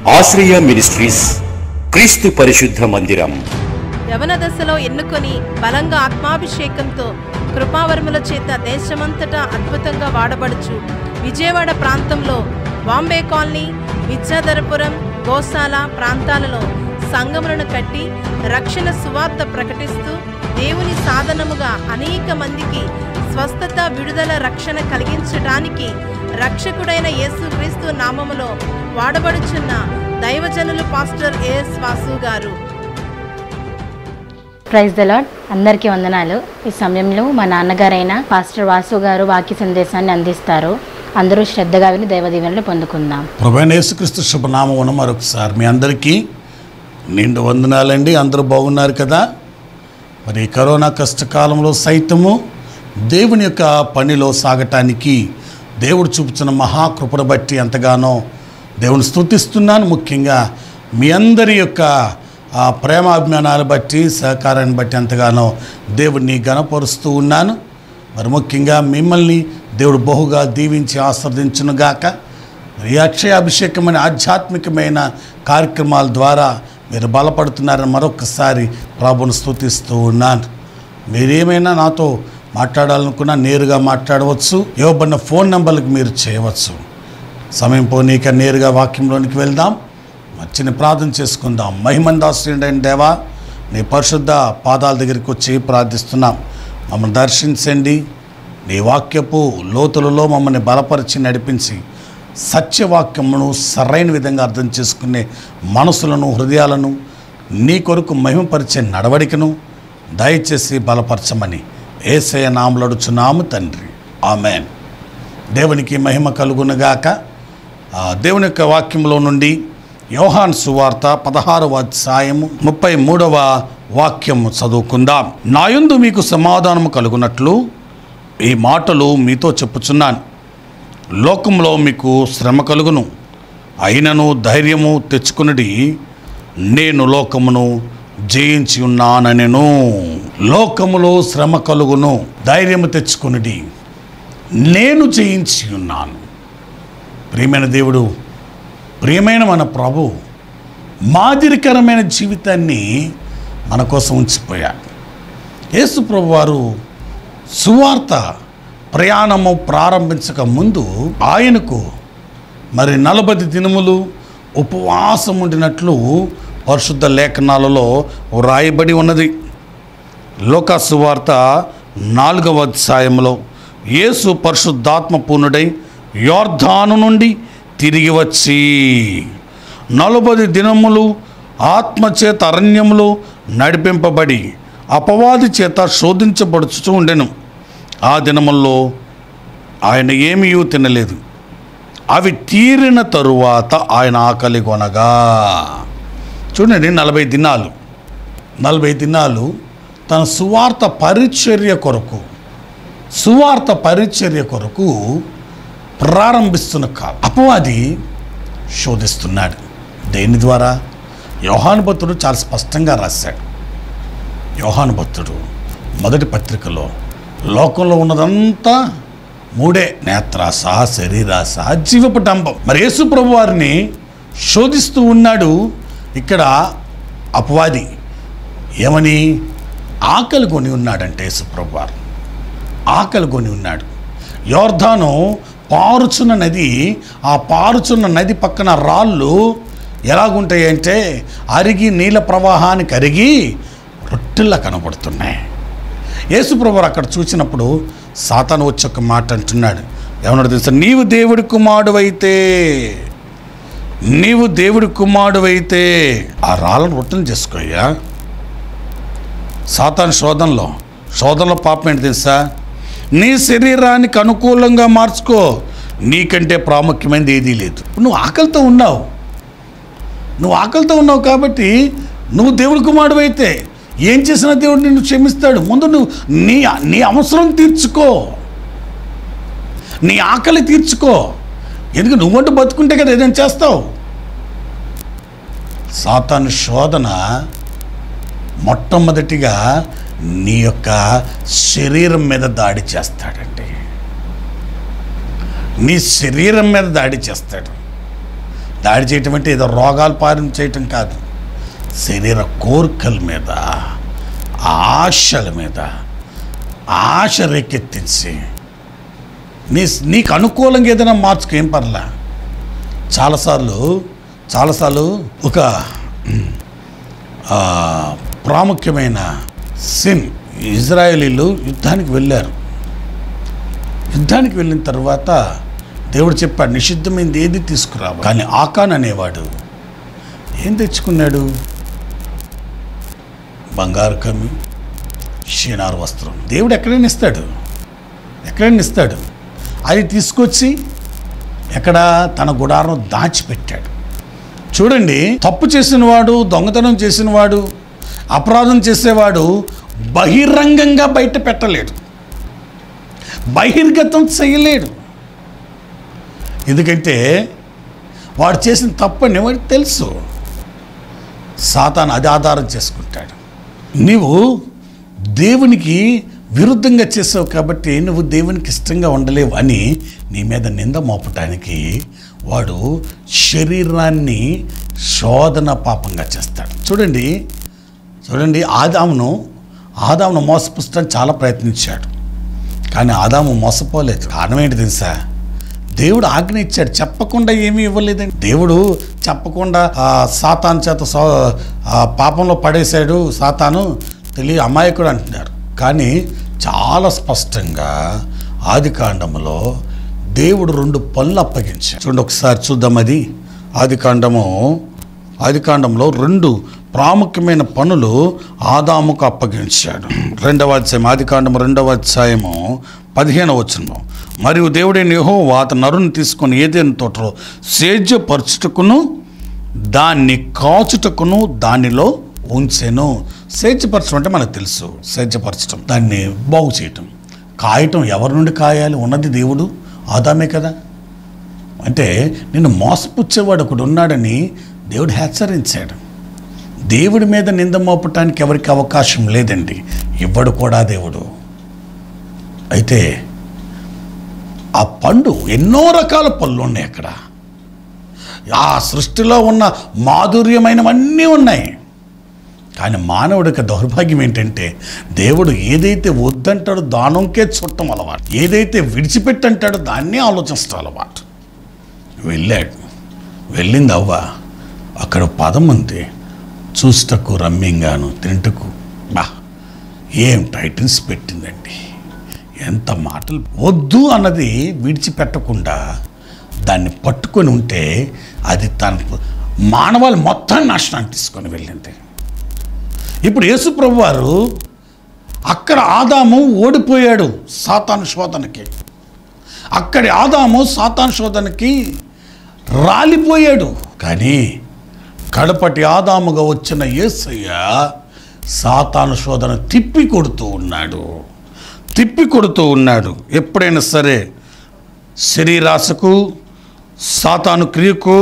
ఆశ్రయ మినిస్ట్రీస్ క్రీస్తు పరిశుద్ధ మందిరం యవన దశలో ఎన్నుకొని బలంగా ఆత్మాభిషేకంతో కృపావరముల చేత దేశమంతటా అద్భుతంగా వాడబడుచు విజయవాడ ప్రాంతంలో బాంబే కాలనీ విద్యాధరపురం గోశాల ప్రాంతాలలో సంగములను కట్టి రక్షణ సువార్త ప్రకటిస్తూ దేవుని సాధనముగా అనేక మందికి స్వస్థత విడుదల రక్షణ కలిగించడానికి రక్షకుడైన యేసుక్రీస్తు నామములో వాడబడుచున్న దైవజనులు పాస్టర్ ఏఎస్ వాసు గారు ప్రైజ్ ద లాడ్ అందరికీ వందనాలు ఈ సమయంలో మా నాన్నగారైన పాస్టర్ వాసు గారు వాక్య సందేశాన్ని అందిస్తారు అందరూ శ్రద్ధగా విని దైవ దీవెనలు పొందుకుందాం ప్రభైన యేసుక్రీస్తు శుభనామమున మరొకసారి మీ అందరికీ నిండు వందనాలండి అందరూ బాగున్నారు కదా మరి ఈ కరోనా కష్టకాలంలో సైతము దేవుని యొక్క పనిలో సాగటానికి దేవుడు చూపుతున్న మహాకృపను బట్టి ఎంతగానో దేవుని స్తుతిస్తున్నాను ముఖ్యంగా మీ అందరి యొక్క ఆ ప్రేమాభిమానాలు బట్టి సహకారాన్ని బట్టి ఎంతగానో దేవుడిని గణపరుస్తూ ఉన్నాను మరి ముఖ్యంగా మిమ్మల్ని దేవుడు బహుగా దీవించి ఆస్వాదించునుగాక ఈ అక్షయ అభిషేకం అనే ఆధ్యాత్మికమైన కార్యక్రమాల ద్వారా మీరు బలపడుతున్నారని మరొకసారి ప్రభుని స్తుతిస్తూ ఉన్నాను మీరేమైనా నాతో మాట్లాడాలనుకున్నా నేరుగా మాట్లాడవచ్చు ఇవ్వబడిన ఫోన్ నెంబర్లకు మీరు చేయవచ్చు సమయం పోనీక నేరుగా వాక్యంలోనికి వెళ్దాం చిన్న ప్రార్థన చేసుకుందాం మహిమందాశ్రీడైన దేవా నీ పరిశుద్ధ పాదాల దగ్గరికి వచ్చి ప్రార్థిస్తున్నాం మమ్మల్ని దర్శించండి నీ వాక్యపు లోతులలో మమ్మల్ని బలపరిచి నడిపించి సత్యవాక్యమును సరైన విధంగా అర్థం చేసుకునే మనసులను హృదయాలను నీ కొరకు మహిమపరిచే నడవడికను దయచేసి బలపరచమని ఏసయ నామలడుచున్నాము తండ్రి ఆమెన్ దేవునికి మహిమ కలుగునుగాక ఆ దేవుని యొక్క వాక్యంలో నుండి యోహాన్ సువార్త పదహారవ అధ్యాయము ముప్పై మూడవ వాక్యము చదువుకుందాం నాయందు మీకు సమాధానము కలుగునట్లు ఈ మాటలు మీతో చెప్పుచున్నాను లోకంలో మీకు శ్రమ కలుగును అయినను ధైర్యము తెచ్చుకునడి నేను లోకమును జయించి ఉన్నానెను లోకములో శ్రమ కలుగును ధైర్యము తెచ్చుకునడి నేను జయించి ఉన్నాను ప్రియమైన దేవుడు ప్రియమైన మన ప్రభు మాదిరికరమైన జీవితాన్ని మన కోసం ఉంచిపోయాడు యేసు ప్రభు వారు సువార్త ప్రయాణము ప్రారంభించక ముందు ఆయనకు మరి నలభై దినములు ఉపవాసం ఉండినట్లు పరిశుద్ధ లేఖనాలలో వ్రాయబడి ఉన్నది లోక సువార్త నాలుగవ అధ్యాయంలో యేసు పరిశుద్ధాత్మ పూర్ణుడై యోర్ధాను నుండి తిరిగి వచ్చి నలభై దినములు ఆత్మచేత అరణ్యములో నడిపింపబడి అపవాది చేత శోధించబడుచు ఉండెను ఆ దినముల్లో ఆయన ఏమీ తినలేదు అవి తీరిన తరువాత ఆయన ఆకలి కొనగా చూడండి నలభై దినాలు నలభై దినాలు తన సువార్త పరిచర్య కొరకు సువార్త పరిచర్య కొరకు ప్రారంభిస్తున్న కాలం అపవాది శోధిస్తున్నాడు దేని ద్వారా యోహాను భక్తుడు చాలా స్పష్టంగా రాశాడు యోహాను భక్తుడు మొదటి పత్రికలో లోకంలో ఉన్నదంతా మూడే నేత్రాస శరీరాస జీవపటంబం మరి యేసు ప్రభు వారిని శోధిస్తూ ఉన్నాడు ఇక్కడ అపవాది ఏమని ఆకలి కొని ఉన్నాడంటే యేసు ప్రభు వారు ఆకలి కొని ఉన్నాడు యోర్ధాను పారుచున్న నది ఆ పారుచున్న నది పక్కన రాళ్ళు ఎలాగుంటాయి అంటే అరిగి నీళ్ళ ప్రవాహానికి అరిగి రొట్టెల్లా కనబడుతున్నాయి యేసుప్రభు అక్కడ చూసినప్పుడు సాతాను వచ్చి ఒక మాట అంటున్నాడు ఏమన్నాడు తెలుసా నీవు దేవుడి కుమారుడు అయితే నీవు దేవుడి కుమారుడు అయితే ఆ రాళ్ళను రొట్టెలు చేసుకోయ్యా సాతాను శోధనలో శోధనలో పాపం ఏంటి తెలుసా నీ శరీరానికి అనుకూలంగా మార్చుకో నీకంటే ప్రాముఖ్యమైనది ఏదీ లేదు నువ్వు ఆకలితో ఉన్నావు నువ్వు ఆకలితో ఉన్నావు కాబట్టి నువ్వు దేవుడి కుమారుడు అయితే ఏం చేసినా దేవుడు నిన్ను క్షమిస్తాడు ముందు నువ్వు నీ నీ అవసరం తీర్చుకో నీ ఆకలి తీర్చుకో ఎందుకు నువ్వంటూ బతుకుంటే కదా ఏదైనా చేస్తావు సాతాను శోధన మొట్టమొదటిగా నీ యొక్క శరీరం మీద దాడి చేస్తాడండి నీ శరీరం మీద దాడి చేస్తాడు దాడి చేయటం అంటే ఏదో రోగాలు పాలన చేయటం కాదు శరీర కోరికల మీద ఆశల మీద ఆశ రేకెత్తించి నీ నీకు అనుకూలంగా ఏదైనా మార్చుకో ఏం పర్లా చాలాసార్లు చాలాసార్లు ఒక ఆ, ప్రాముఖ్యమైన సిన్ ఇజ్రాయేలీలు యుద్ధానికి వెళ్ళారు యుద్ధానికి వెళ్ళిన తర్వాత దేవుడు చెప్పాడు నిషిద్ధమైంది ఏది తీసుకురావు కానీ ఆకాన్ అనేవాడు ఏం తెచ్చుకున్నాడు బంగారు కమ్మి షీనారు వస్త్రం దేవుడు ఎక్కడైనా ఇస్తాడు ఎక్కడైనా ఇస్తాడు అది తీసుకొచ్చి ఎక్కడ తన గుడారం దాచిపెట్టాడు చూడండి తప్పు చేసినవాడు దొంగతనం చేసినవాడు అపరాధం చేసేవాడు బహిరంగంగా బయట పెట్టలేడు బహిర్గతం చేయలేడు ఎందుకంటే వాడు చేసిన తప్పని వాడికి తెలుసు సాతాను అది ఆధారం చేసుకుంటాడు నీవు దేవునికి విరుద్ధంగా చేసావు కాబట్టి నువ్వు దేవునికి ఇష్టంగా ఉండలేవు అని నీ మీద నింద మోపటానికి వాడు శరీరాన్ని శోధన పాపంగా చేస్తాడు చూడండి చూడండి ఆదామును ఆదామును మోసపుచ్చడానికి చాలా ప్రయత్నించాడు కానీ ఆదాము మోసపోలేదు కారణం ఏంటి తెలుసా దేవుడు ఆజ్ఞ ఇచ్చాడు చెప్పకుండా ఏమీ ఇవ్వలేదండి దేవుడు చెప్పకుండా ఆ సాతాను చేత సో ఆ పాపంలో పడేశాడు సాతాను తెలియ అమాయకుడు అంటున్నారు కానీ చాలా స్పష్టంగా ఆది కాండములో దేవుడు రెండు పనులు అప్పగించాడు చూడండి ఒకసారి చూద్దాం అది ఆది కాండము ఆది కాండంలో రెండు ప్రాముఖ్యమైన పనులు ఆదాముకు అప్పగించాడు రెండవ అధ్యాయం ఆది కాండం రెండవ అధ్యాయము పదిహేను వచనం మరియు దేవుడైన యెహోవా అతను నరుని తీసుకొని ఏదైనా తోటలో సేద్యపరచుటకును దాన్ని కాచుటకును దానిలో ఉంచెను సేద్యపరచడం అంటే మనకు తెలుసు సేద్యపరచడం దాన్ని బాగు చేయటం కాయటం ఎవరి నుండి కాయాలి ఉన్నది దేవుడు ఆదామే కదా అంటే నిన్ను మోసపుచ్చేవాడు ఒకడు ఉన్నాడని దేవుడు హెచ్చరించాడు దేవుడి మీద నింద మోపటానికి ఎవరికి అవకాశం లేదండి ఇవ్వడు కూడా దేవుడు అయితే ఆ పండు ఎన్నో రకాల పళ్ళు ఉన్నాయి అక్కడ ఆ సృష్టిలో ఉన్న మాధుర్యమైనవన్నీ ఉన్నాయి కానీ మానవుడికి దౌర్భాగ్యం ఏంటంటే దేవుడు ఏదైతే వద్దంటాడో దానంకే చుట్టం అలవాటు ఏదైతే విడిచిపెట్టంటాడో దాన్నే ఆలోచిస్తాం అలవాటు వెళ్ళాడు వెళ్ళింది అవ్వ అక్కడ పదం ఉంది చూస్తకు రమ్యంగాను తింటకు బా ఏం టైటిల్స్ పెట్టిందండి ఎంత మాటలు వద్దు అన్నది విడిచిపెట్టకుండా దాన్ని పట్టుకొని ఉంటే అది తన మానవాళి మొత్తాన్ని నాశనానికి తీసుకొని వెళ్ళింది ఇప్పుడు యేసుప్రభు వారు అక్కడ ఆదాము ఓడిపోయాడు సాతాను శోధనకి అక్కడి ఆదాము సాతాను శోధనకి రాలిపోయాడు కానీ కడపటి ఆదాముగా వచ్చిన యేసయ్య సాతాను శోధన తిప్పి కొడుతూ ఉన్నాడు తిప్పి కొడుతూ ఉన్నాడు ఎప్పుడైనా సరే శరీరాశకు సాతాను క్రియకు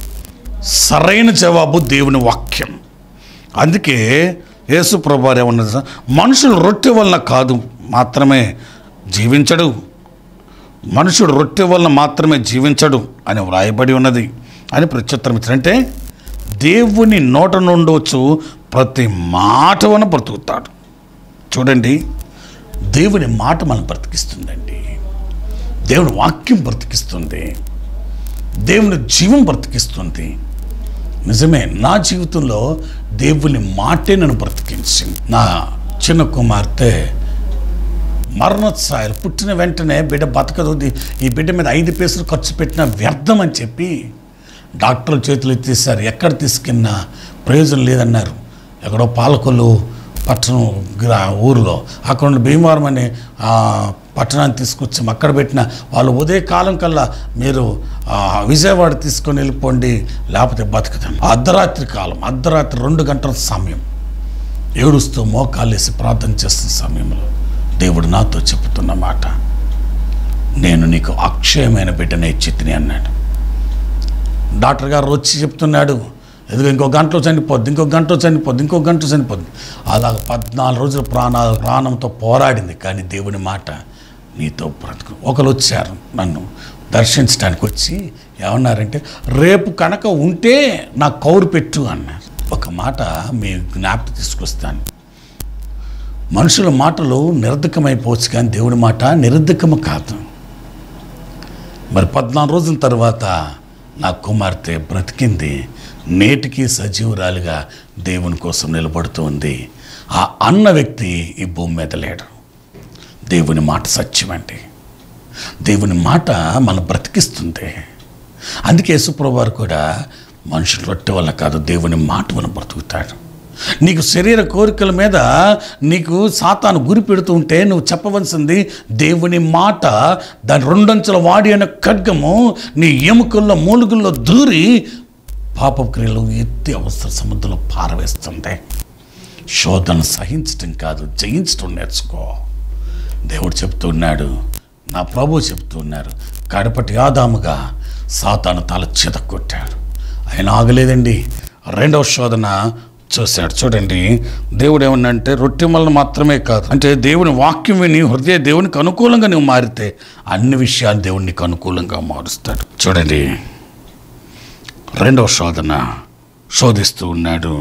సరైన జవాబు దేవుని వాక్యం అందుకే యేసు ప్రభువారు ఏమన్నది సార్? మనుషులు రొట్టె వలన కాదు మాత్రమే జీవించడు మనుషుడు రొట్టె వలన మాత్రమే జీవించడు అని వ్రాయబడి ఉన్నది అని ప్రత్యుత్తరం ఇచ్చారంటే దేవుని నోట నుండవచ్చు ప్రతి మాట వలన బ్రతుకుతాడు చూడండి దేవుని మాట మనం బ్రతికిస్తుందండి దేవుని వాక్యం బ్రతికిస్తుంది దేవుని జీవం బ్రతికిస్తుంది నిజమే నా జీవితంలో దేవుని మాటే నన్ను బ్రతికించింది నా చిన్న కుమార్తె మరణోత్సాహాలు పుట్టిన వెంటనే బిడ్డ బతకదు ది- ఈ బిడ్డ మీద ఐదు పైసలు ఖర్చు పెట్టిన వ్యర్థం అని చెప్పి డాక్టర్ల చేతులు ఎత్తేసారు ఎక్కడ తీసుకెళ్ళినా ప్రయోజనం లేదన్నారు ఎక్కడో పాలకొల్లు పట్టణం గ్రా ఊరిలో అక్కడ నుండి భీమవరం అనే ఆ, పట్టణాన్ని తీసుకొచ్చాం అక్కడ పెట్టిన వాళ్ళు ఉదయ కాలం కల్లా మీరు ఆ, విజయవాడ తీసుకొని వెళ్ళిపోండి లేకపోతే బతుకుతాం అర్ధరాత్రి కాలం అర్ధరాత్రి రెండు గంటల సమయం ఏడుస్తూ మోకాళ్ళేసి ప్రార్థన చేస్తున్న సమయంలో దేవుడు నాతో చెప్తున్న మాట నేను నీకు అక్షయమైన బిడ్డనే చిత్తిని అన్నాడు డాక్టర్ గారు వచ్చి చెప్తున్నాడు ఎదుగు ఇంకో గంటలో చనిపోద్ది ఇంకో గంటలో చనిపోద్ది ఇంకో గంటలో చనిపోద్ది అలాగ పద్నాలుగు రోజులు ప్రాణ ప్రాణంతో పోరాడింది కానీ దేవుని మాట నీతో బ్రతుకు ఒకరు వచ్చారు నన్ను దర్శించడానికి వచ్చి ఏమన్నారంటే రేపు కనుక ఉంటే నాకు కౌరు పెట్టు అన్నారు ఒక మాట మీ జ్ఞాపకం తీసుకొస్తాను మనుషుల మాటలు నిరర్ధకమైపోవచ్చు కానీ దేవుడి మాట నిరర్ధకము కాదు మరి పద్నాలుగు రోజుల తర్వాత నా కుమార్తె బ్రతికింది నేటికి సజీవురాలుగా దేవుని కోసం నిలబడుతూ ఉంది ఆ అన్న వ్యక్తి ఈ భూమి మీద లేడు దేవుని మాట సత్యమండి దేవుని మాట మన బ్రతికిస్తుంది అందుకే యేసుప్రభు వారు కూడా మనుషులు రొట్టె వల్ల కాదు దేవుని మాట వల్ల బ్రతుకుతాడు నీకు శరీర కోరికల మీద నీకు సాతాను గురి పెడుతూ ఉంటే నువ్వు చెప్పవలసింది దేవుని మాట దాని రెండంచుల వాడి అనే ఖడ్గము నీ ఎముకల్లో మూలుగుల్లో దూరి పాపక్రియలు ఎత్తి అవసర సముద్రంలో పారవేస్తుంది శోధన సహించటం కాదు జయించటం నేర్చుకో దేవుడు చెప్తున్నాడు నా ప్రభు చెప్తున్నారు కడపటి ఆదాముగా సాతాను తల చితక్కొట్టాడు ఆయన ఆగలేదండి రెండవ శోధన చూశాడు చూడండి దేవుడు ఏమన్నంటే రొట్టె వలన మాత్రమే కాదు అంటే దేవుని వాక్యం విని హృదయ దేవునికి అనుకూలంగా నువ్వు మారితే అన్ని విషయాలు దేవుడు నీకు అనుకూలంగా మారుస్తాడు చూడండి రెండవ శోధన శోధిస్తూ ఉన్నాడు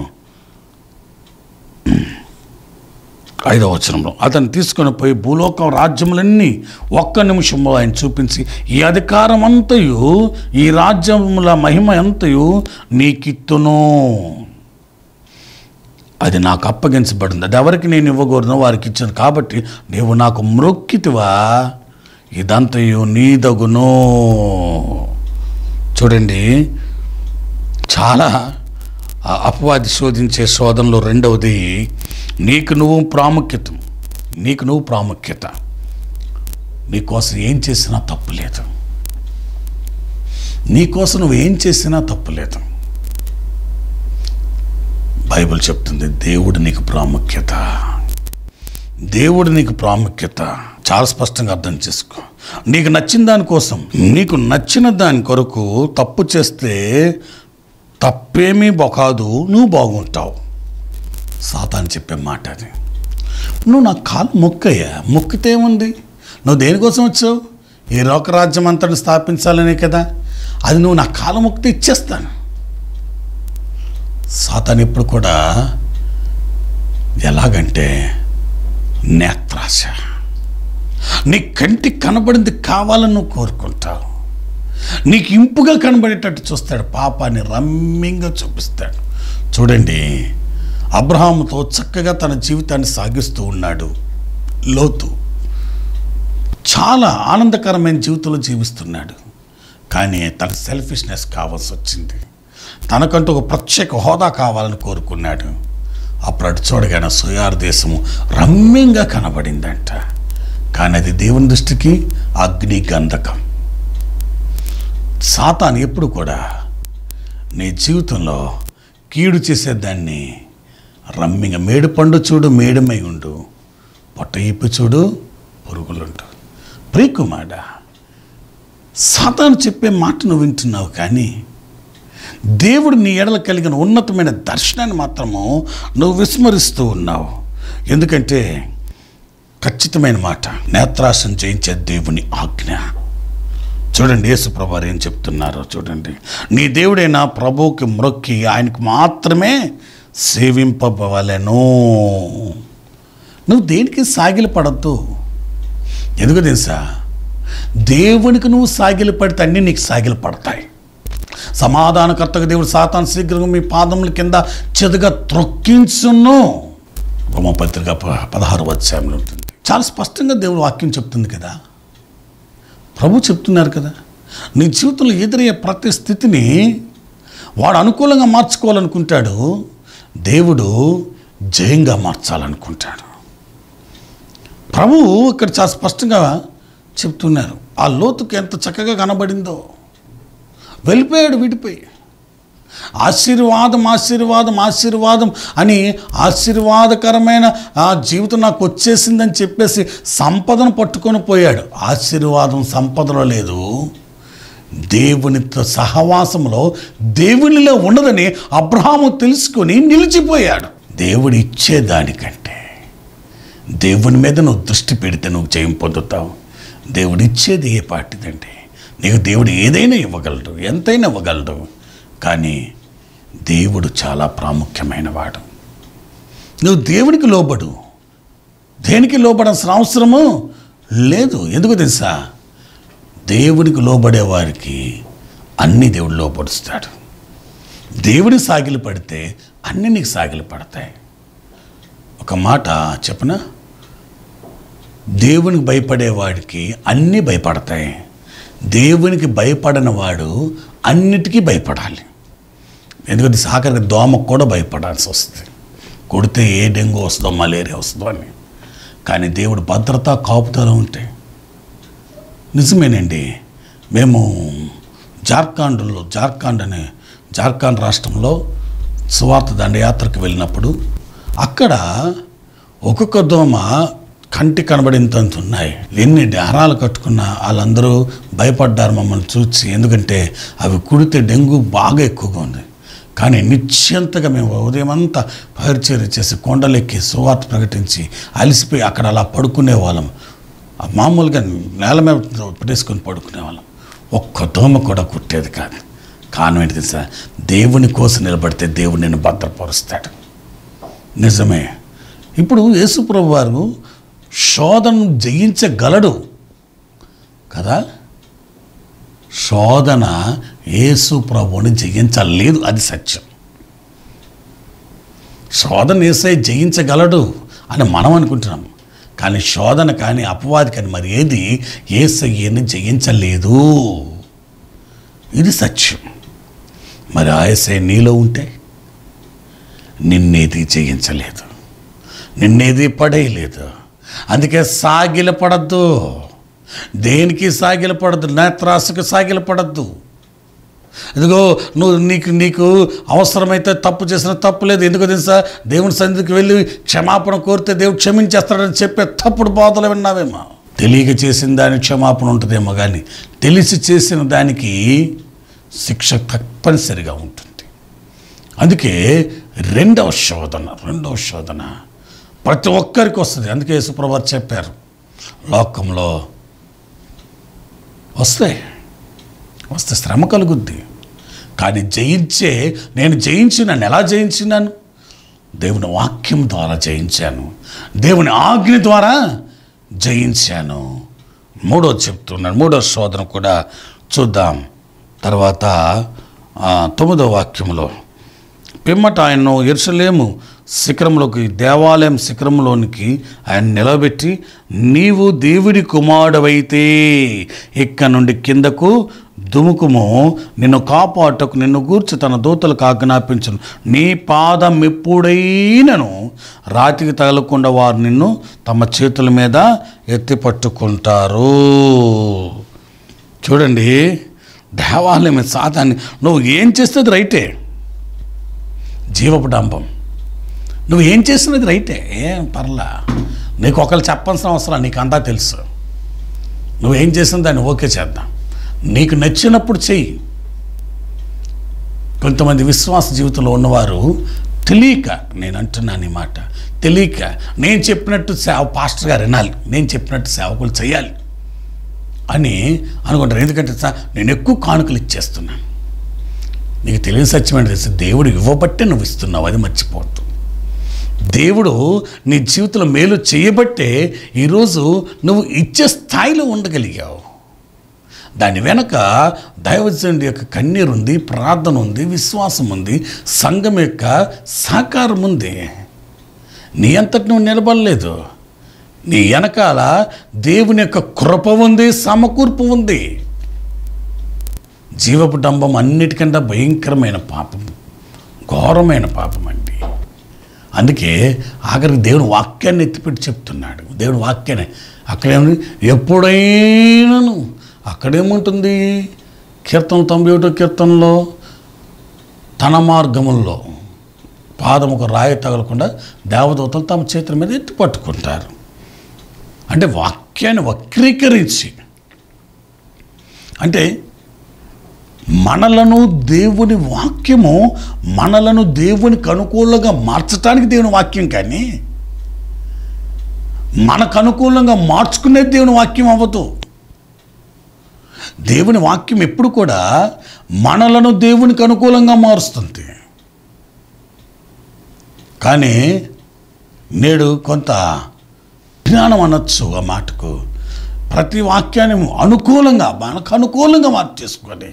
ఐదవ వచనంలో అతను తీసుకొని పోయి భూలోకం రాజ్యములన్నీ ఒక్క నిమిషంలో ఆయన చూపించి ఈ అధికారం అంతయు ఈ రాజ్యముల మహిమ అంతయు నీకిత్తును అది నాకు అప్పగించబడింది అది ఎవరికి నేను ఇవ్వకూడదు వారికి ఇచ్చాను కాబట్టి నీవు నాకు మ్రొక్కితివా ఇదంతయు నీదగును చూడండి చాలా ఆ అపవాది శోధించే శోధనలో రెండవది నీకు నువ్వు ప్రాముఖ్యత నీకు నువ్వు ప్రాముఖ్యత నీకోసం ఏం చేసినా తప్పు లేదు నీకోసం నువ్వు ఏం చేసినా తప్పు లేదు బైబిల్ చెప్తుంది దేవుడు నీకు ప్రాముఖ్యత దేవుడు నీకు ప్రాముఖ్యత చాలా స్పష్టంగా అర్థం చేసుకో నీకు నచ్చిన దానికోసం నీకు నచ్చిన దాని కొరకు తప్పు చేస్తే తప్పేమీ కాదు నువ్వు బాగుంటావు సాతాను చెప్పే మాట అది నువ్వు నా కాలు మొక్కయ్యా మొక్కితే ఏముంది నువ్వు దేనికోసం వచ్చావు ఈ లోకరాజ్యం అంతటి స్థాపించాలనే కదా అది నువ్వు నా కాలు మొక్కితే ఇచ్చేస్తాను సాతాను ఎప్పుడు కూడా ఎలాగంటే నేత్రాశ నీ కంటికి కనబడింది కావాలని నువ్వు కోరుకుంటావు నీకు ఇంపుగా కనబడేటట్టు చూస్తాడు పాపాన్ని రమ్యంగా చూపిస్తాడు చూడండి అబ్రహాముతో చక్కగా తన జీవితాన్ని సాగిస్తూ ఉన్నాడు లోతు చాలా ఆనందకరమైన జీవితంలో జీవిస్తున్నాడు కానీ తన సెల్ఫిష్నెస్ కావాల్సి వచ్చింది తనకంటూ ఒక ప్రత్యేక హోదా కావాలని కోరుకున్నాడు అప్పుడు అటు చూడగానే సుయార్ దేశము రమ్యంగా కనబడిందంట కానీ అది దేవుని దృష్టికి అగ్ని గంధకం సాతాను ఎప్పుడు కూడా నీ జీవితంలో కీడు చేసేదాన్ని రమ్మిగా మేడు పండు చూడు మేడమై ఉండు పొట్ట ఇప్పు చూడు పురుగులుండు ప్రియకుమాడ సాతాను చెప్పే మాట నువ్వు వింటున్నావు కానీ దేవుడు నీ ఎడల కలిగిన ఉన్నతమైన దర్శనాన్ని మాత్రము నువ్వు విస్మరిస్తూ ఉన్నావు ఎందుకంటే ఖచ్చితమైన మాట నేత్రాశం చేయించే దేవుని ఆజ్ఞ చూడండి యేసుప్రభు ఏం చెప్తున్నారో చూడండి నీ దేవుడైన ప్రభువుకి మ్రొక్కి ఆయనకు మాత్రమే సేవింపవలెను నువ్వు దేనికి సాగిలి పడద్దు ఎందుకు తెలుసా దేవునికి నువ్వు సాగిలి పడితే అన్నీ నీకు సాగిలి పడతాయి సమాధానకర్తగా దేవుడు సాతాను శీఘ్రంగా మీ పాదముల కింద చెదుగా త్రొక్కించును రోమపత్రిక ప- పదహారు అధ్యాయంలో ఉంటుంది చాలా స్పష్టంగా దేవుడు వాక్యం చెప్తుంది కదా ప్రభు చెప్తున్నారు కదా నీ జీవితంలో ఎదురయ్యే ప్రతి స్థితిని వాడు అనుకూలంగా మార్చుకోవాలనుకుంటాడు దేవుడు జయంగా మార్చాలనుకుంటాడు ప్రభువు ఇక్కడ చాలా స్పష్టంగా చెప్తున్నారు ఆ లోతుకి ఎంత చక్కగా కనబడిందో వెళ్ళిపోయాడు విడిపోయి ఆశీర్వాదం ఆశీర్వాదం ఆశీర్వాదం అని ఆశీర్వాదకరమైన ఆ జీవితం నాకు వచ్చేసిందని చెప్పేసి సంపదను పట్టుకొని పోయాడు ఆశీర్వాదం సంపదలో లేదు దేవునితో సహవాసంలో దేవునిలో ఉండదని అబ్రహాము తెలుసుకొని నిలిచిపోయాడు దేవుడు ఇచ్చేదానికంటే దేవుని మీద నువ్వు దృష్టి పెడితే నువ్వు జయం పొందుతావు దేవుడు ఇచ్చేది ఏ పాటిదండి నీకు దేవుడు ఏదైనా ఇవ్వగలడు ఎంతైనా ఇవ్వగలడు కానీ దేవుడు చాలా ప్రాముఖ్యమైన వాడు నువ్వు దేవునికి లోబడు దేనికి లోబడాల్సిన అవసరము లేదు ఎందుకు తెలుసా దేవునికి లోబడే వారికి అన్ని దేవుడు లోపడుస్తాడు దేవుడి సాగిలు పడితే అన్నీ నీకు సాగిలు పడతాయి ఒక మాట చెప్పనా దేవునికి భయపడేవాడికి అన్నీ భయపడతాయి దేవునికి భయపడని వాడు అన్నిటికీ భయపడాలి ఎందుకంటే సాకరికి దోమకు కూడా భయపడాల్సి వస్తుంది కొడితే ఏ డెంగ్యూ వస్తుందో మలేరియా వస్తుందో అని కానీ దేవుడు భద్రత కాపుదల ఉంటాయి నిజమేనండి మేము జార్ఖండ్లో జార్ఖండ్ అనే జార్ఖండ్ రాష్ట్రంలో సువార్త దండయాత్రకు వెళ్ళినప్పుడు అక్కడ ఒక్కొక్క దోమ కంటి కనబడేంతంత ఉన్నాయి ఎన్ని దారాలు కట్టుకున్నా వాళ్ళందరూ భయపడ్డారు మమ్మల్ని చూసి ఎందుకంటే అవి కుడితే డెంగ్యూ బాగా ఎక్కువగా ఉంది కానీ నిశ్చంతగా మేము ఉదయం అంతా పరిచర్య చేసి కొండలెక్కి సువార్త ప్రకటించి అలసిపోయి అక్కడ అలా పడుకునే వాళ్ళం ఆ మామూలుగా నేల మీద పెట్టేసుకొని పడుకునే వాళ్ళం ఒక్క దోమ కూడా కుట్టేది కాదు కారణం ఏంటి తెలుసా దేవుని కోసం నిలబడితే దేవుడు నిన్ను భద్రపరుస్తాడు నిజమే ఇప్పుడు యేసుప్రభు వారు శోధనను జయించగలడు కదా శోధన యేసు ప్రభువుని జయించలేదు అది సత్యం శోధన ఏసై జయించగలడు అని మనం అనుకుంటున్నాం కానీ శోధన కానీ అపవాది కానీ మరి ఏది ఏసయ్యని జయించలేదు ఇది సత్యం మరి ఆయసై నీలో ఉంటే నిన్నేది జయించలేదు నిన్నేది పడేయలేదు అందుకే సాగిల పడద్దు దేనికి సాగిల పడద్దు నేత్రాసుకు సాగిల పడద్దు ఇదిగో నువ్వు నీకు నీకు అవసరమైతే తప్పు చేసిన తప్పు లేదు ఎందుకు తెలుసా దేవుని సన్నిధికి వెళ్ళి క్షమాపణ కోరితే దేవుడు క్షమించేస్తాడని చెప్పే తప్పుడు బోధలు విన్నావేమో తెలియక చేసిన దానికి క్షమాపణ ఉంటుందేమో కానీ తెలిసి చేసిన దానికి శిక్ష తప్పనిసరిగా ఉంటుంది అందుకే రెండవ శోధన రెండవ శోధన ప్రతి ఒక్కరికి వస్తుంది అందుకే యేసుప్రభు చెప్పారు లోకంలో వస్తాయి వస్తే శ్రమ కలుగుద్ది కానీ జయించే నేను జయించినాను ఎలా జయించినాను దేవుని వాక్యం ద్వారా జయించాను దేవుని ఆజ్ఞ ద్వారా జయించాను మూడో చెప్తున్నాను మూడో శోధన కూడా చూద్దాం తర్వాత ఆ, తొమ్మిదో వాక్యంలో పిమ్మట ఆయన్ను ఎరుసలేము శిఖరంలోకి దేవాలయం శిఖరంలోనికి ఆయన నిలబెట్టి నీవు దేవుడి కుమారుడవైతే ఇక్కడ నుండి కిందకు దుముకుము నిన్ను కాపాటకు నిన్ను గూర్చి తన దూతలకు ఆజ్ఞాపించను నీ పాదం ఎప్పుడైనను రాతికి తగలకుండా వారు నిన్ను తమ చేతుల మీద ఎత్తి పట్టుకుంటారు చూడండి దేవాలయం సాధాన్ని నువ్వు ఏం చేస్తే అది రైటే జీవపు డంబం నువ్వు ఏం చేస్తున్నది రైటే ఏం పర్లా నీకు ఒకళ్ళు చెప్పాల్సిన అవసరం నీకు అంతా తెలుసు నువ్వేం చేసిన దాన్ని ఓకే చేద్దాం నీకు నచ్చినప్పుడు చెయ్యి కొంతమంది విశ్వాస జీవితంలో ఉన్నవారు తెలియక నేను అంటున్నాను ఈ మాట తెలియక నేను చెప్పినట్టు సేవ పాస్టర్ గారు వినాలి నేను చెప్పినట్టు సేవకులు చేయాలి అని అనుకుంటారు ఎందుకంటే సార్ నేను ఎక్కువ కానుకలు ఇచ్చేస్తున్నాను నీకు తెలియని సత్యమైన తెలుసు దేవుడు ఇవ్వబట్టే నువ్వు ఇస్తున్నావు అది మర్చిపోవద్దు దేవుడు నీ జీవితంలో మేలు చేయబట్టే ఈరోజు నువ్వు ఇచ్చే స్థాయిలో ఉండగలిగావు దాని వెనక దైవజనుడి యొక్క కన్నీరు ఉంది ప్రార్థన ఉంది విశ్వాసం ఉంది సంఘం యొక్క సహకారం ఉంది నీ అంతటి నువ్వు నిలబడలేదు నీ వెనకాల దేవుని యొక్క కృప ఉంది సమకూర్పు ఉంది జీవపు డంబం అన్నిటికంటే భయంకరమైన పాపం ఘోరమైన పాపం అండి అందుకే ఆఖరికి దేవుని వాక్యాన్ని ఎత్తిపెట్టి చెప్తున్నాడు దేవుని వాక్యాన్ని అక్కడేమి ఎప్పుడైనాను అక్కడేముంటుంది కీర్తన తొంభై ఒకటో కీర్తనలో తన మార్గముల్లో పాదం ఒక రాయి తగలకుండా దేవదూతలు తమ చేతుల మీద ఎత్తి పట్టుకుంటారు అంటే వాక్యాన్ని వక్రీకరించి అంటే మనలను దేవుని వాక్యము మనలను దేవునికి అనుకూలంగా మార్చడానికి దేవుని వాక్యం కానీ మనకు అనుకూలంగా మార్చుకునేది దేవుని వాక్యం అవ్వదు దేవుని వాక్యం ఎప్పుడు కూడా మనలను దేవునికి అనుకూలంగా మారుస్తుంది కానీ నేడు కొంత జ్ఞానం అనొచ్చు ఆ మాటకు ప్రతి వాక్యాన్ని అనుకూలంగా మనకు అనుకూలంగా మార్చేసుకోండి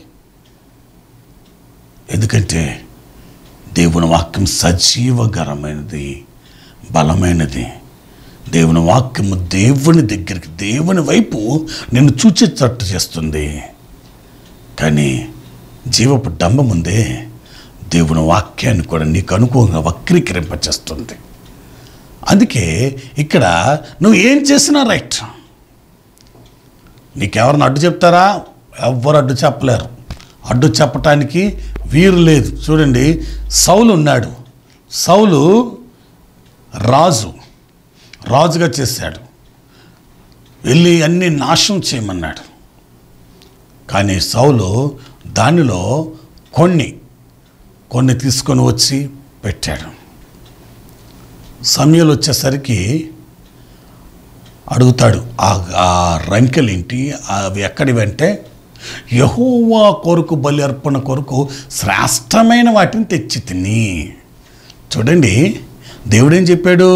ఎందుకంటే దేవుని వాక్యం సజీవకరమైనది బలమైనది దేవుని వాక్యము దేవుని దగ్గరికి దేవుని వైపు నిన్ను చూచేటట్టు చేస్తుంది కానీ జీవపు డంబం ఉందే దేవుని వాక్యాన్ని కూడా నీకు అనుకూలంగా వక్రీకరింపచేస్తుంది అందుకే ఇక్కడ నువ్వు ఏం చేసినా రైట్ నీకెవరిని అడ్డు చెప్తారా ఎవ్వరు అడ్డు చెప్పలేరు అడ్డు చెప్పటానికి వీరు లేదు చూడండి సౌలు ఉన్నాడు సౌలు రాజు రాజుగా చేశాడు వెళ్ళి అన్ని నాశనం చేయమన్నాడు కానీ సౌలు దానిలో కొన్ని కొన్ని తీసుకొని వచ్చి పెట్టాడు సమయాలు వచ్చేసరికి అడుగుతాడు ఆ ఆ రంకెలేంటి అవి ఎక్కడివంటే యహోవా కొరకు బలి అర్పణ కొరకు శ్రేష్టమైన వాటిని తెచ్చి తిని చూడండి దేవుడేం చెప్పాడు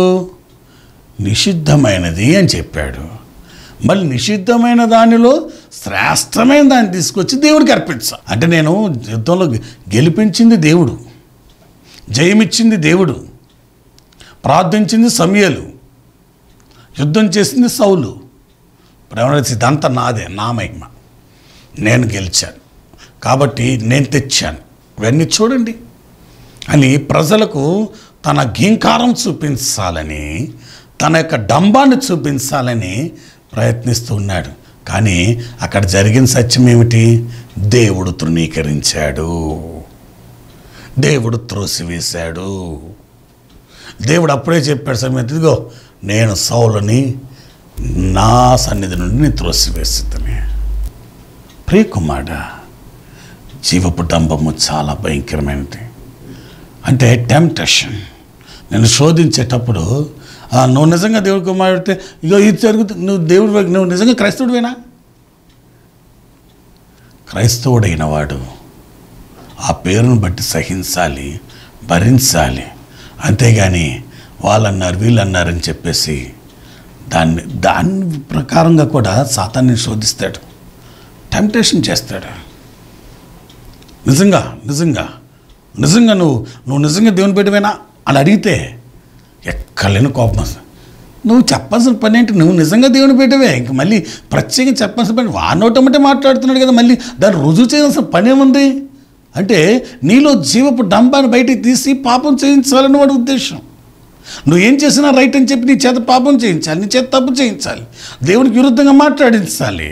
నిషిద్ధమైనది అని చెప్పాడు మళ్ళీ నిషిద్ధమైన దానిలో శ్రేష్టమైన దాన్ని తీసుకొచ్చి దేవుడికి అర్పించా అంటే నేను యుద్ధంలో గెలిపించింది దేవుడు జయమిచ్చింది దేవుడు ప్రార్థించింది సమయలు యుద్ధం చేసింది సౌలు ఇప్పుడు ఏమన్నా ఇదంతా నాదే నా మహిమ నేను గెలిచాను కాబట్టి నేను తెచ్చాను ఇవన్నీ చూడండి అని ప్రజలకు తన గీంకారం చూపించాలని తన యొక్క డంబాన్ని చూపించాలని ప్రయత్నిస్తూ ఉన్నాడు కానీ అక్కడ జరిగిన సత్యం ఏమిటి దేవుడు తృణీకరించాడు దేవుడు త్రోసివేశాడు దేవుడు అప్పుడే చెప్పాడు సమేత ఇదిగో నేను సౌలని నా సన్నిధి నుండి నేను త్రోసివేస్తుంది ప్రియకుమార జీవపు డంబము చాలా భయంకరమైనది అంటే టెంప్టేషన్ నేను శోధించేటప్పుడు "ఆ, నువ్వు నిజంగా దేవుడి కుమారుడితే ఇగో ఇది జరుగుతుంది నువ్వు దేవుడు నువ్వు నిజంగా క్రైస్తవుడివేనా క్రైస్తవుడైన వాడు ఆ పేరును బట్టి సహించాలి భరించాలి అంతేగాని వాళ్ళన్నారు వీళ్ళన్నారని చెప్పేసి దాన్ని దాని ప్రకారంగా కూడా సాతాన్ని శోధిస్తాడు టెంప్టేషన్ చేస్తాడు నిజంగా నిజంగా నిజంగా నువ్వు నువ్వు నిజంగా దేవుని బిడ్డవేనా అని అడిగితే ఎక్కలేని కోపం వస్తుంది నువ్వు చెప్పాల్సిన పని ఏంటి నువ్వు నిజంగా దేవుని బిడ్డవే ఇంక మళ్ళీ ప్రత్యేకంగా చెప్పాల్సిన పని వానోటమంటే మాట్లాడుతున్నాడు కదా మళ్ళీ దాన్ని రుజువు చేయాల్సిన పని ఏముంది అంటే నీలో జీవపు డంబాన్ని బయటికి తీసి పాపం చేయించాలని వాడి ఉద్దేశం నువ్వు ఏం చేసినా రైట్ అని చెప్పి నీ చేత పాపం చేయించాలి నీ చేత తప్పు చేయించాలి దేవునికి విరుద్ధంగా మాట్లాడించాలి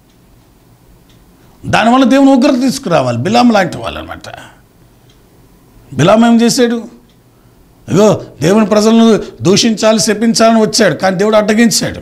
దానివల్ల దేవుని ఉగ్రత తీసుకురావాలి బిలాం లాంటి వాళ్ళు అనమాట బిలాం ఏం చేశాడు అయ్యో దేవుని ప్రజలను దూషించాలి శపించాలని వచ్చాడు కానీ దేవుడు అడ్డగించాడు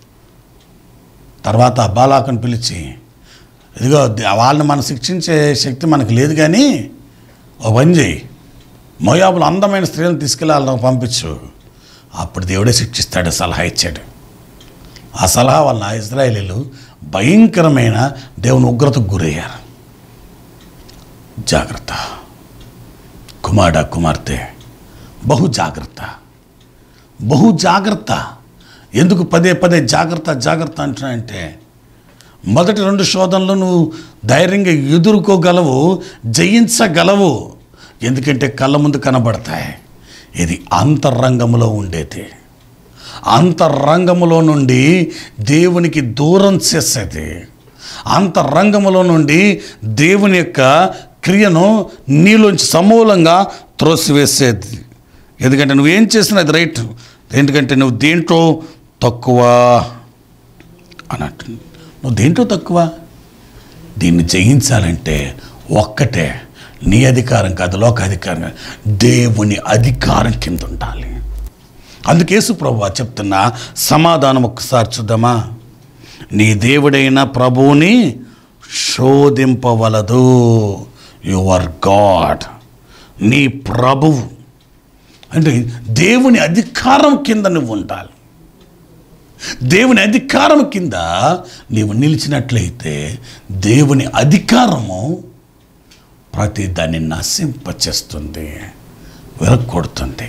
తర్వాత బాలాకుని పిలిచి ఇదిగో దే- వాళ్ళని మనం శిక్షించే శక్తి మనకు లేదు కానీ ఓ పని చేయి మోయాబులు అందమైన స్త్రీలను తీసుకెళ్ళి వాళ్ళని పంపించు అప్పుడు దేవుడే శిక్షిస్తాడు సలహా ఇచ్చాడు ఆ సలహా వలన ఇజ్రాయేలీలు భయంకరమైన దేవుని ఉగ్రతకు గురయ్యారు జాగ్రత్త కుమారుడ కుమార్తె బహు జాగ్రత్త బహు జాగ్రత్త ఎందుకు పదే పదే జాగ్రత్త జాగ్రత్త అంటున్నాయంటే మొదటి రెండు శోధనలు నువ్వు ధైర్యంగా ఎదుర్కోగలవు జయించగలవు ఎందుకంటే కళ్ళ ముందు కనబడతాయి ఇది అంతరంగంలో ఉండేది అంతరంగములో నుండి దేవునికి దూరం చేసేది అంతరంగములో నుండి దేవుని యొక్క క్రియను నీలోంచి సమూలంగా త్రోసివేసేది ఎందుకంటే నువ్వేం చేసినా అది రైట్ ఎందుకంటే నువ్వు దేంట్లో తక్కువ అన్నట్టు నువ్వు దేంట్లో తక్కువ దీన్ని జయించాలంటే ఒక్కటే నీ అధికారం కాదు లోక అధికారం కాదు దేవుని అధికారం కింద ఉండాలి అందుకేసు ప్రభు చెప్తున్న సమాధానం ఒక్కసారి చూద్దామా నీ దేవుడైన ప్రభువుని శోధింపవలదు యువర్ గాడ్ నీ ప్రభువు అంటే దేవుని అధికారం కింద నువ్వు ఉండాలి దేవుని అధికారం కింద నీవు నిలిచినట్లయితే దేవుని అధికారము ప్రతి దాన్ని నశింపచేస్తుంది విరగొడుతుంది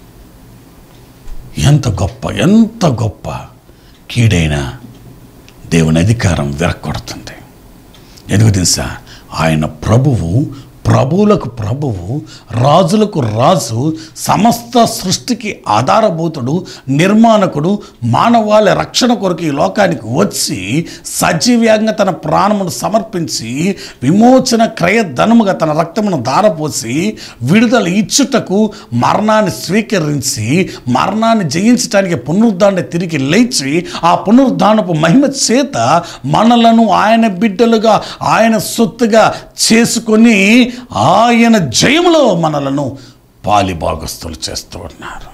ఎంత గొప్ప ఎంత గొప్ప కీడైన దేవుని అధికారం విరగొడుతుంది ఎందుకు తెలుసా ఆయన ప్రభువు ప్రభువులకు ప్రభువు రాజులకు రాజు సమస్త సృష్టికి ఆధారభూతుడు నిర్మాణకుడు మానవాళి రక్షణ కొరకు ఈ లోకానికి వచ్చి సజీవ్యంగా తన ప్రాణమును సమర్పించి విమోచన క్రయధనముగా తన రక్తమును ధారపోసి విడుదల ఇచ్చుటకు మరణాన్ని స్వీకరించి మరణాన్ని జయించడానికి పునరుద్ధాన్ని తిరిగి లేచి ఆ పునరుద్ధానపు మహిమ చేత మనలను ఆయన బిడ్డలుగా ఆయన సొత్తుగా చేసుకొని ఆయన జయములో మనలను పాలిభాగస్తులు చేస్తూ ఉన్నారు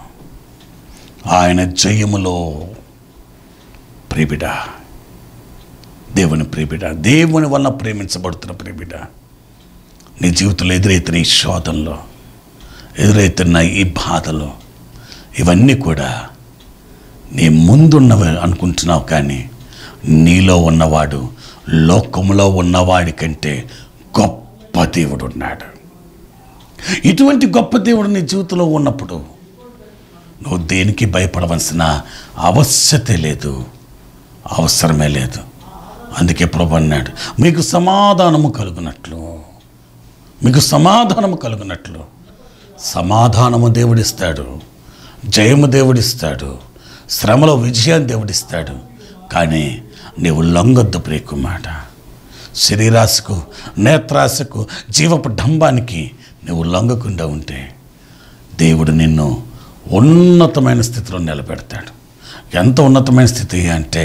ఆయన జయములో ప్రిబిడ దేవుని ప్రిబిడ దేవుని వల్ల ప్రేమించబడుతున్న ప్రిబిడ నీ జీవితంలో ఎదురైతున్న ఈ శోధనలో ఎదురైతున్న ఈ బాధలు ఇవన్నీ కూడా నీ ముందున్నవి అనుకుంటున్నావు కానీ నీలో ఉన్నవాడు లోకములో ఉన్నవాడి కంటే గొప్ప దేవుడు ఉన్నాడు ఇటువంటి గొప్ప దేవుడు నీ జీవితంలో ఉన్నప్పుడు నువ్వు దేనికి భయపడవలసిన ఆవశ్యతే లేదు అవసరమే లేదు అందుకే ప్రభు అన్నాడు మీకు సమాధానము కలుగునట్లు మీకు సమాధానము కలుగునట్లు సమాధానము దేవుడిస్తాడు జయము దేవుడిస్తాడు శ్రమలో విజయాన్ని దేవుడిస్తాడు కానీ నీవు లొంగొద్దు ప్రేకు మాట శరీరాశకు నేత్రాశకు జీవపు డంబానికి నువ్వు లొంగకుండా ఉంటే దేవుడు నిన్ను ఉన్నతమైన స్థితిలో నిలబెడతాడు ఎంత ఉన్నతమైన స్థితి అంటే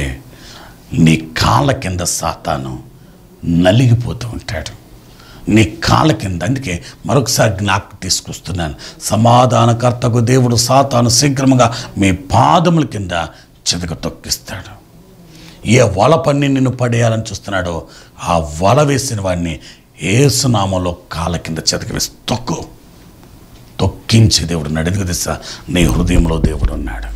నీ కాళ్ళ కింద సాతాను నలిగిపోతూ ఉంటాడు నీ కాళ్ళ కింద అందుకే మరొకసారి జ్ఞాపకం తీసుకొస్తున్నాను సమాధానకర్తకు దేవుడు సాతాను శీఘ్రముగా మీ పాదముల కింద చితక తొక్కిస్తాడు ఏ వల పన్ని నిన్ను పడేయాలని చూస్తున్నాడో ఆ వల వేసిన వాడిని ఏసునామంలో కాళ్ళ కింద చితక వేసి తొక్కు తొక్కించే దేవుడు ఉన్నాడు ఎందుకు తెలుసా నీ హృదయంలో దేవుడు ఉన్నాడు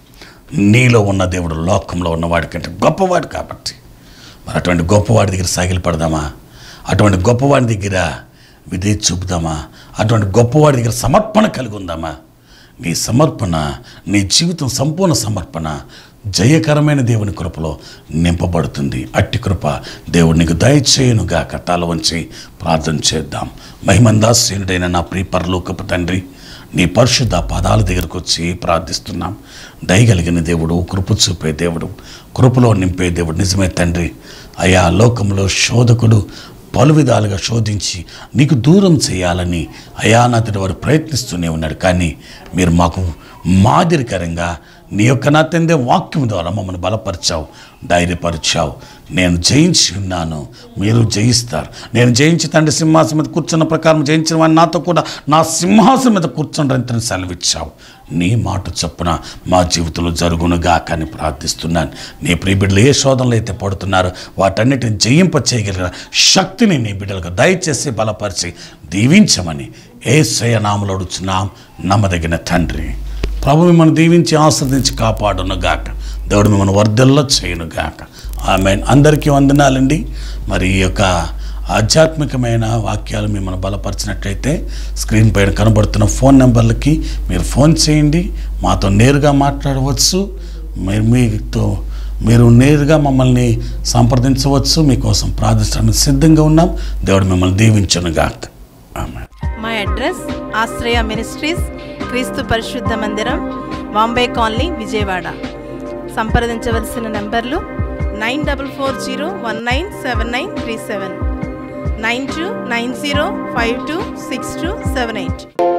నీలో ఉన్న దేవుడు లోకంలో ఉన్నవాడి కంటే గొప్పవాడు కాబట్టి మరి అటువంటి గొప్పవాడి దగ్గర సాగిలి పడదామా అటువంటి గొప్పవాడి దగ్గర విధే చూపుదామా అటువంటి గొప్పవాడి దగ్గర సమర్పణ కలిగి ఉందామా నీ సమర్పణ నీ జీవితం సంపూర్ణ సమర్పణ జయకరమైన దేవుని కృపలో నింపబడుతుంది అట్టి కృప దేవుడు నీకు దయచేయునుగా కట్టాల వంచి ప్రార్థన చేద్దాం మహిమందాశ్రీనుడైన నా ప్రియ పరలోకపు తండ్రి నీ పరిశుద్ధ పదాల దగ్గరకు వచ్చి ప్రార్థిస్తున్నాం దయగలిగిన దేవుడు కృప చూపే దేవుడు కృపలో నింపే దేవుడు నిజమే తండ్రి అయా లోకంలో శోధకుడు పలు విధాలుగా శోధించి నీకు దూరం చేయాలని అయానాథుడి వారు ప్రయత్నిస్తూనే ఉన్నాడు కానీ మీరు మాకు మాదిరికరంగా నీ యొక్క నా తందే వాక్యం ద్వారా మమ్మల్ని బలపరిచావు ధైర్యపరిచావు నేను జయించి ఉన్నాను మీరు జయిస్తారు నేను జయించి తండ్రి సింహాసనం మీద కూర్చున్న ప్రకారం జయించిన వాడిని నాతో కూడా నా సింహాసనం మీద కూర్చుండ్రని సెలవిచ్చావు నీ మాట చొప్పున మా జీవితంలో జరుగునుగా కానీ ప్రార్థిస్తున్నాను నీ ప్రియ బిడ్డలు ఏ శోధనలు అయితే పడుతున్నారో వాటన్నిటిని జయింప చేయగలిగిన శక్తిని నీ బిడ్డలకు దయచేసి బలపరిచి దీవించమని ఏ నామలు అడుచున్నాం నమ్మదగిన తండ్రి ప్రభు మిమ్మల్ని దీవించి ఆస్వాదించి కాపాడును గాక దేవుడు మిమ్మల్ని వర్ధల్లో చేయను గాక ఆమె అందరికీ వందనాలండి మరి ఈ యొక్క ఆధ్యాత్మికమైన వాక్యాలు మిమ్మల్ని బలపరిచినట్లయితే స్క్రీన్ పైన కనబడుతున్న ఫోన్ నెంబర్లకి మీరు ఫోన్ చేయండి మాతో నేరుగా మాట్లాడవచ్చు మీరు మీతో మీరు నేరుగా మమ్మల్ని సంప్రదించవచ్చు మీకోసం ప్రార్థించడానికి సిద్ధంగా ఉన్నాం దేవుడు మిమ్మల్ని దీవించను గాక ఆమె మా అడ్రస్ ఆశ్రయ మినిస్ట్రీస్ క్రీస్తు పరిశుద్ధ మందిరం బాంబే కాలనీ విజయవాడ సంప్రదించవలసిన నెంబర్లు nine double four zero one nine seven nine three seven nine two nine zero five two six two seven eight